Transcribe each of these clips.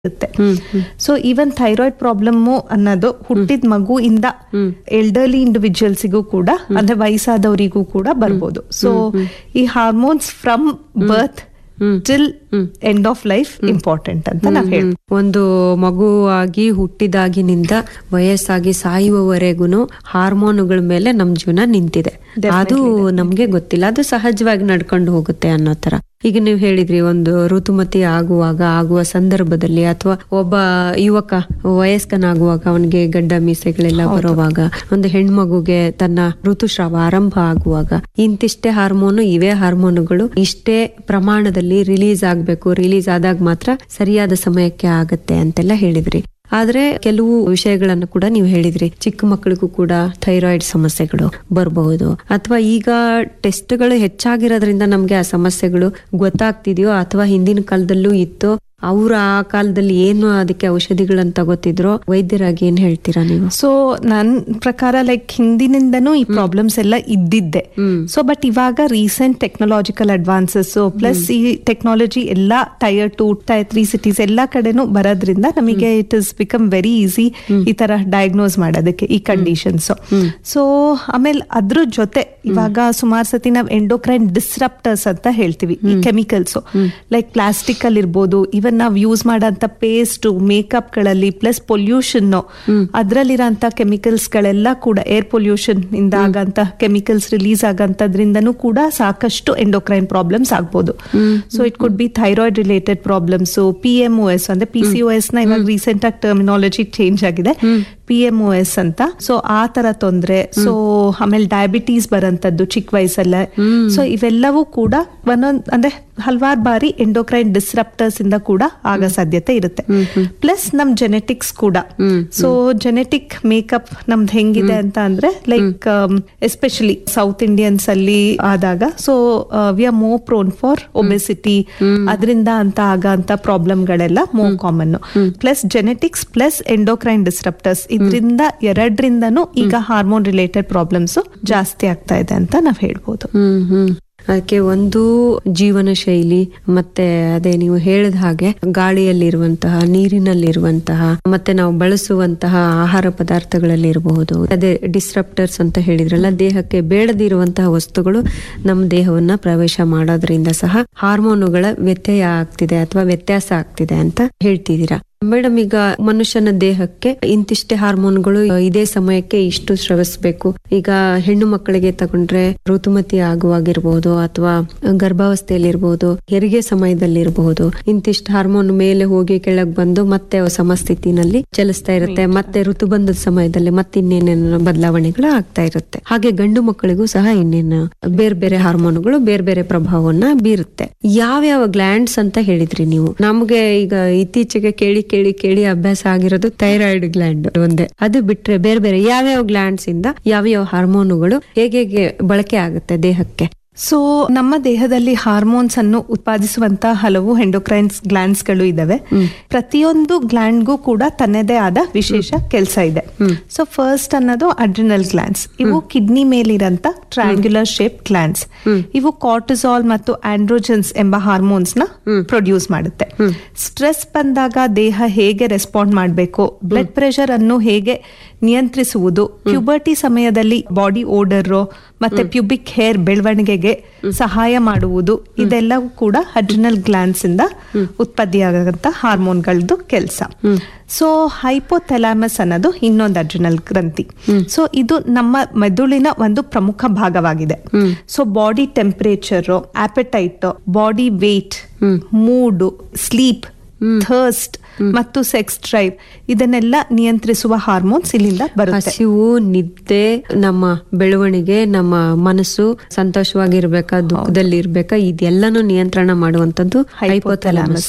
ಇರುತ್ತೆ so even thyroid problem ಅನ್ನೋದು ಹುಟ್ಟಿದ ಮಗುವಿಂದ ಎಲ್ಡರ್ಲಿ ಇಂಡಿವಿಜುವಲ್ಸಿಗೂ ಕೂಡ ಅಂದ್ರೆ ವಯಸ್ಸಾದವರಿಗೂ ಕೂಡ ಬರ್ಬೋದು ಸೊ ಈ hormones from birth till end of life important ಅಂತ ನಾವ್ ಹೇಳ್ತೀವಿ ಒಂದು ಮಗುವಾಗಿ ಹುಟ್ಟಿದಾಗಿನಿಂದ ವಯಸ್ಸಾಗಿ ಸಾಯುವವರೆಗೂ ಹಾರ್ಮೋನುಗಳ ಮೇಲೆ ನಮ್ ಜೀವನ ನಿಂತಿದೆ ಅದು ನಮ್ಗೆ ಗೊತ್ತಿಲ್ಲ ಅದು ಸಹಜವಾಗಿ ನಡ್ಕೊಂಡು ಹೋಗುತ್ತೆ ಅನ್ನೋ ತರ ಈಗ ನೀವು ಹೇಳಿದ್ರಿ ಒಂದು ಋತುಮತಿ ಆಗುವಾಗ ಆಗುವ ಸಂದರ್ಭದಲ್ಲಿ ಅಥವಾ ಒಬ್ಬ ಯುವಕ ವಯಸ್ಕನಾಗುವಾಗ ಅವನಿಗೆ ಗಡ್ಡ ಮೀಸೆಗಳೆಲ್ಲ ಬರುವಾಗ ಒಂದು ಹೆಣ್ಮಗುಗೆ ತನ್ನ ಋತುಸ್ರಾವ ಆರಂಭ ಆಗುವಾಗ ಇಂತಿಷ್ಟೇ ಹಾರ್ಮೋನು ಇವೇ ಹಾರ್ಮೋನುಗಳು ಇಷ್ಟೇ ಪ್ರಮಾಣದಲ್ಲಿ ರಿಲೀಸ್ ಆಗ್ಬೇಕು ರಿಲೀಸ್ ಆದಾಗ ಮಾತ್ರ ಸರಿಯಾದ ಸಮಯಕ್ಕೆ ಆಗತ್ತೆ ಅಂತೆಲ್ಲ ಹೇಳಿದ್ರಿ ಆದ್ರೆ ಕೆಲವು ವಿಷಯಗಳನ್ನು ಕೂಡ ನೀವು ಹೇಳಿದ್ರಿ ಚಿಕ್ಕ ಮಕ್ಕಳಿಗೂ ಕೂಡ ಥೈರಾಯ್ಡ್ ಸಮಸ್ಯೆಗಳು ಬರಬಹುದು ಅಥವಾ ಈಗ ಟೆಸ್ಟ್ಗಳು ಹೆಚ್ಚಾಗಿರೋದ್ರಿಂದ ನಮ್ಗೆ ಆ ಸಮಸ್ಯೆಗಳು ಗೊತ್ತಾಗ್ತಿದೆಯೋ ಅಥವಾ ಹಿಂದಿನ ಕಾಲದಲ್ಲೂ ಇತ್ತೋ ಅವ್ರು ಆ ಕಾಲದಲ್ಲಿ ಏನು ಅದಕ್ಕೆ ಔಷಧಿಗಳನ್ನ ತಗೋತಿದ್ರೋ ವೈದ್ಯರಾಗಿ ಏನ್ ಹೇಳ್ತೀರಾ ನೀವು ಸೊ ನನ್ ಪ್ರಕಾರ ಲೈಕ್ ಹಿಂದಿನಿಂದನೂ ಈ ಪ್ರಾಬ್ಲಮ್ಸ್ ಎಲ್ಲ ಇದ್ದಿದ್ದೆ ಸೊ ಬಟ್ ಇವಾಗ ರೀಸೆಂಟ್ ಟೆಕ್ನಾಲಜಿಕಲ್ ಅಡ್ವಾನ್ಸಸ್ ಪ್ಲಸ್ ಈ ಟೆಕ್ನಾಲಜಿ ಎಲ್ಲ tier two tier three cities ಎಲ್ಲಾ ಕಡೆನೂ ಬರೋದ್ರಿಂದ ನಮಗೆ it is become very easy ಈ ತರ ಡಯಾಗ್ನೋಸ್ ಮಾಡೋದಕ್ಕೆ ಈ ಕಂಡೀಷನ್ಸ್ ಸೊ ಆಮೇಲೆ ಅದ್ರ ಜೊತೆ ಇವಾಗ ಸುಮಾರು ಸತಿ ನಾವ್ ಎಂಡೋಕ್ರೈನ್ ಡಿಸ್ರಪ್ಟರ್ಸ್ ಅಂತ ಹೇಳ್ತೀವಿ ಈ ಕೆಮಿಕಲ್ಸ್ ಲೈಕ್ ಪ್ಲಾಸ್ಟಿಕ್ ಅಲ್ಲಿ ಇರ್ಬೋದು ಇವನ್ ನಾವ್ ಯೂಸ್ ಮಾಡೋಂತ ಪೇಸ್ಟ್ ಮೇಕಪ್ ಗಳಲ್ಲಿ ಪ್ಲಸ್ ಪೊಲ್ಯೂಷನ್ ಅದ್ರಲ್ಲಿರೋಂಥ ಕೆಮಿಕಲ್ಸ್ ಗಳೆಲ್ಲ ಕೂಡ ಏರ್ ಪೊಲ್ಯೂಷನ್ ಇಂದ ಆಗಂತ ಕೆಮಿಕಲ್ಸ್ ರಿಲೀಸ್ ಆಗಂತದ್ರಿಂದನೂ ಕೂಡ ಸಾಕಷ್ಟು ಎಂಡೋಕ್ರೈನ್ ಪ್ರಾಬ್ಲಮ್ಸ್ ಆಗ್ಬೋದು so it could be thyroid related problems P M O S ಅಂದ್ರೆ ಪಿ ಸಿ ಒ ಎಸ್ ನ ಇವಾಗ ರೀಸೆಂಟ್ ಆಗಿ ಟರ್ಮಿನಾಲಜಿ ಚೇಂಜ್ ಆಗಿದೆ ಪಿ ಎಂ ಒ ಎಸ್ ಅಂತ ಸೊ ಆ ತರ ತೊಂದ್ರೆ ಸೊ ಆಮೇಲೆ ಡಯಾಬಿಟೀಸ್ ಬರಂತದ್ದು ಚಿಕ್ಕ ವಯಸ್ಸಲ್ಲೇ ಸೊ ಇವೆಲ್ಲವೂ ಕೂಡ ಒಂದೊಂದ್ ಅಂದ್ರೆ ಹಲವಾರು ಬಾರಿ ಎಂಡೋಕ್ರೈನ್ ಡಿಸ್ರಪ್ಟರ್ಸ್ ಇಂದ ಕೂಡ ಆಗೋ ಸಾಧ್ಯತೆ ಇರುತ್ತೆ ಪ್ಲಸ್ ನಮ್ ಜೆನೆಟಿಕ್ಸ್ ಕೂಡ ಸೊ ಜೆನೆಟಿಕ್ ಮೇಕಪ್ ನಮ್ದು ಹೆಂಗಿದೆ ಅಂತ ಅಂದ್ರೆ ಲೈಕ್ ಎಸ್ಪೆಷಲಿ ಸೌತ್ ಇಂಡಿಯನ್ಸ್ ಅಲ್ಲಿ ಆದಾಗ so we are more prone for obesity ಅದರಿಂದ ಅಂತ ಆಗಂತ ಪ್ರಾಬ್ಲಮ್ಗಳೆಲ್ಲ more common plus genetics plus endocrine disruptors ಇದರಿಂದ ಎರಡರಿಂದನೂ ಈಗ ಹಾರ್ಮೋನ್ ರಿಲೇಟೆಡ್ ಪ್ರಾಬ್ಲಮ್ಸ್ ಜಾಸ್ತಿ ಆಗ್ತಾ ಇದೆ ಅಂತ ನಾವ್ ಹೇಳ್ಬೋದು ಹ್ಮ್ ಹ್ಮ್ ಅದಕ್ಕೆ ಒಂದು ಜೀವನ ಶೈಲಿ ಮತ್ತೆ ಅದೇ ನೀವು ಹೇಳಿದ ಹಾಗೆ ಗಾಳಿಯಲ್ಲಿರುವಂತಹ ನೀರಿನಲ್ಲಿರುವಂತಹ ಮತ್ತೆ ನಾವು ಬಳಸುವಂತಹ ಆಹಾರ ಪದಾರ್ಥಗಳಲ್ಲಿ ಇರಬಹುದು ಅದೇ ಡಿಸ್ರಪ್ಟರ್ಸ್ ಅಂತ ಹೇಳಿದ್ರಲ್ಲ ದೇಹಕ್ಕೆ ಬೇಡದಿರುವಂತಹ ವಸ್ತುಗಳು ನಮ್ಮ ದೇಹವನ್ನ ಪ್ರವೇಶ ಮಾಡೋದ್ರಿಂದ ಸಹ ಹಾರ್ಮೋನುಗಳ ವ್ಯತ್ಯಯ ಆಗ್ತಿದೆ ಅಥವಾ ವ್ಯತ್ಯಾಸ ಆಗ್ತಿದೆ ಅಂತ ಹೇಳ್ತಿದ್ದೀರಾ ಮೇಡಮ್ ಈಗ ಮನುಷ್ಯನ ದೇಹಕ್ಕೆ ಇಂತಿಷ್ಟೇ ಹಾರ್ಮೋನ್ಗಳು ಇದೇ ಸಮಯಕ್ಕೆ ಇಷ್ಟು ಸ್ರವಿಸ್ಬೇಕು ಈಗ ಹೆಣ್ಣು ಮಕ್ಕಳಿಗೆ ತಗೊಂಡ್ರೆ ಋತುಮತಿ ಆಗುವಾಗಿರ್ಬಹುದು ಅಥವಾ ಗರ್ಭಾವಸ್ಥೆಯಲ್ಲಿರ್ಬಹುದು ಹೆರಿಗೆ ಸಮಯದಲ್ಲಿರಬಹುದು ಇಂತಿಷ್ಟು ಹಾರ್ಮೋನ್ ಮೇಲೆ ಹೋಗಿ ಕೆಳಗ್ ಬಂದು ಮತ್ತೆ ಸಮಸ್ಥಿತಿನಲ್ಲಿ ಚಲಿಸ್ತಾ ಇರುತ್ತೆ ಮತ್ತೆ ಋತುಬಂಧದ ಸಮಯದಲ್ಲಿ ಮತ್ತೆ ಇನ್ನೇನೇನು ಬದಲಾವಣೆಗಳು ಆಗ್ತಾ ಇರುತ್ತೆ ಹಾಗೆ ಗಂಡು ಮಕ್ಕಳಿಗೂ ಸಹ ಇನ್ನೇನು ಬೇರೆ ಬೇರೆ ಹಾರ್ಮೋನ್ಗಳು ಬೇರೆ ಬೇರೆ ಪ್ರಭಾವವನ್ನ ಬೀರುತ್ತೆ ಯಾವ್ಯಾವ ಗ್ಲ್ಯಾಂಡ್ಸ್ ಅಂತ ಹೇಳಿದ್ರಿ ನೀವು ನಮ್ಗೆ ಈಗ ಇತ್ತೀಚೆಗೆ ಕೇಳಿ ಕೇಳಿ ಕೇಳಿ ಅಭ್ಯಾಸ ಆಗಿರೋದು ಥೈರಾಯ್ಡ್ ಗ್ಲ್ಯಾಂಡ್ ಒಂದೇ ಅದು ಬಿಟ್ರೆ ಬೇರೆ ಬೇರೆ ಯಾವ್ಯಾವ ಗ್ಲ್ಯಾಂಡ್ಸ್ ಇಂದ ಯಾವ್ಯಾವ ಹಾರ್ಮೋನುಗಳು ಹೇಗೆ ಹೇಗೆ ಬಳಕೆ ಆಗುತ್ತೆ ದೇಹಕ್ಕೆ ಸೊ ನಮ್ಮ ದೇಹದಲ್ಲಿ ಹಾರ್ಮೋನ್ಸ್ ಅನ್ನು ಉತ್ಪಾದಿಸುವಂತ ಹಲವು ಎಂಡೋಕ್ರೈನ್ಸ್ ಗ್ಲ್ಯಾಂಡ್ಸ್ ಗಳು ಇದಾವೆ ಪ್ರತಿಯೊಂದು ಗ್ಲ್ಯಾಂಡ್ಗೂ ಕೂಡ ತನ್ನದೇ ಆದ ವಿಶೇಷ ಕೆಲಸ ಇದೆ ಸೊ ಫಸ್ಟ್ ಅನ್ನೋದು ಅಡ್ರಿನಲ್ ಗ್ಲ್ಯಾಂಡ್ಸ್ ಇವು ಕಿಡ್ನಿ ಮೇಲಿರಂತ ಟ್ರಯಾಂಗ್ಯುಲರ್ ಶೇಪ್ ಗ್ಲ್ಯಾಂಡ್ಸ್ ಇವು ಕಾರ್ಟಿಸಾಲ್ ಮತ್ತು ಆಂಡ್ರೋಜನ್ಸ್ ಎಂಬ ಹಾರ್ಮೋನ್ಸ್ ನ ಪ್ರೊಡ್ಯೂಸ್ ಮಾಡುತ್ತೆ ಸ್ಟ್ರೆಸ್ ಬಂದಾಗ ದೇಹ ಹೇಗೆ ರೆಸ್ಪಾಂಡ್ ಮಾಡಬೇಕು ಬ್ಲಡ್ ಪ್ರೆಷರ್ ಅನ್ನು ಹೇಗೆ ನಿಯಂತ್ರಿಸುವುದು ಪ್ಯೂಬರ್ಟಿ ಸಮಯದಲ್ಲಿ ಬಾಡಿ ಓಡರ್ ಮತ್ತೆ ಪ್ಯೂಬಿಕ್ ಹೇರ್ ಬೆಳವಣಿಗೆಗೆ ಸಹಾಯ ಮಾಡುವುದು ಇದೆಲ್ಲವೂ ಕೂಡ ಅಡ್ರಿನಲ್ ಗ್ಲ್ಯಾಂಡ್ಸ್ ಇಂದ ಉತ್ಪತ್ತಿಯಾಗಂತ ಹಾರ್ಮೋನ್ಗಳದ್ದು ಕೆಲಸ ಸೊ ಹೈಪೋಥೆಲಾಮಸ್ ಅನ್ನೋದು ಇನ್ನೊಂದು ಅಡ್ರಿನಲ್ ಗ್ರಂಥಿ ಸೊ ಇದು ನಮ್ಮ ಮೆದುಳಿನ ಒಂದು ಪ್ರಮುಖ ಭಾಗವಾಗಿದೆ so body temperature appetite body weight mood sleep thirst ಮತ್ತು ಸೆಕ್ಸ್ ಡ್ರೈವ್ ಇದನ್ನೆಲ್ಲ ನಿಯಂತ್ರಿಸುವ ಹಾರ್ಮೋನ್ಸ್ ಇಲ್ಲಿಂದ ಬರುತ್ತೆ ಹಸಿವು ನಿದ್ದೆ ನಮ್ಮ ಬೆಳವಣಿಗೆ ನಮ್ಮ ಮನಸ್ಸು ಸಂತೋಷವಾಗಿರ್ಬೇಕಾ ದುಃಖದಲ್ಲಿ ಇರ್ಬೇಕಾ ಇದೆಲ್ಲಾನು ನಿಯಂತ್ರಣ ಮಾಡುವಂತದ್ದು ಹೈಪೋಥಾಲಮಸ್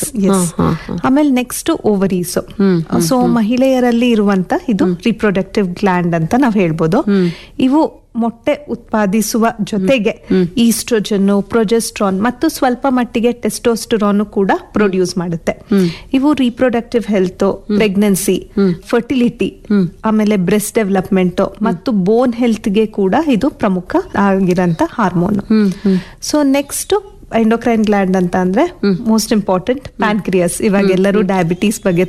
ಆಮೇಲೆ ನೆಕ್ಸ್ಟ್ ಓವರೀಸ್ ಸೊ ಮಹಿಳೆಯರಲ್ಲಿ ಇರುವಂತ ಇದು ರಿಪ್ರೊಡಕ್ಟಿವ್ ಗ್ಲ್ಯಾಂಡ್ ಅಂತ ನಾವ್ ಹೇಳ್ಬೋದು ಇವು ಮೊಟ್ಟೆ ಉತ್ಪಾದಿಸುವ ಜೊತೆಗೆ ಈಸ್ಟ್ರೋಜನ್ ಪ್ರೊಜೆಸ್ಟ್ರಾನ್ ಮತ್ತು ಸ್ವಲ್ಪ ಮಟ್ಟಿಗೆ ಟೆಸ್ಟೋಸ್ಟೆರಾನ್ ಕೂಡ ಪ್ರೊಡ್ಯೂಸ್ ಮಾಡುತ್ತೆ ಇವು ರಿಪ್ರೊಡಕ್ಟಿವ್ ಹೆಲ್ತ್ ಪ್ರೆಗ್ನೆನ್ಸಿ ಫರ್ಟಿಲಿಟಿ ಆಮೇಲೆ ಬ್ರೆಸ್ಟ್ ಡೆವಲಪ್ಮೆಂಟ್ ಮತ್ತು ಬೋನ್ ಹೆಲ್ತ್ ಗೆ ಕೂಡ ಇದು ಪ್ರಮುಖ ಆಗಿರಂತ hormone so next endocrine gland ಅಂತ ಅಂದ್ರೆ ಮೋಸ್ಟ್ ಇಂಪಾರ್ಟೆಂಟ್ ಪ್ಯಾನ್ಕ್ರಿಯಸ್ ಇವಾಗ ಎಲ್ಲರೂ ಡಯಾಬಿಟೀಸ್ ಬಗ್ಗೆ